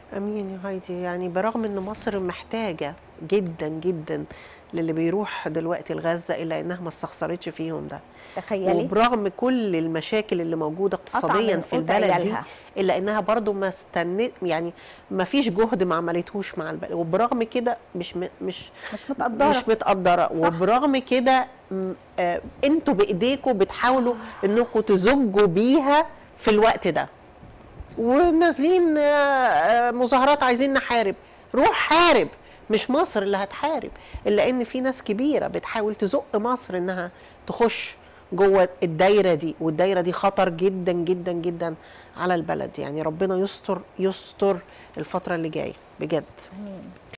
امين يا هايدي يعني برغم ان مصر محتاجه جدا جدا للي بيروح دلوقتي لغزه الا انها ما استخسرتش فيهم ده تخيلي وبرغم كل المشاكل اللي موجوده اقتصاديا من في قوت البلد دي عيالها. الا انها برضو ما استنت يعني ما فيش جهد ما عملتهوش مع البلد وبرغم كده مش م- مش مش متقدره مش متقدره صح. وبرغم كده م- آه، انتوا بايديكم بتحاولوا انكم تزجوا بيها في الوقت ده ونازلين آه، آه، مظاهرات عايزين نحارب روح حارب مش مصر اللي هتحارب الا ان في ناس كبيره بتحاول تزق مصر انها تخش جوه الدايره دي والدايره دي خطر جدا جدا جدا على البلد يعني ربنا يستر يستر الفتره اللي جايه بجد امين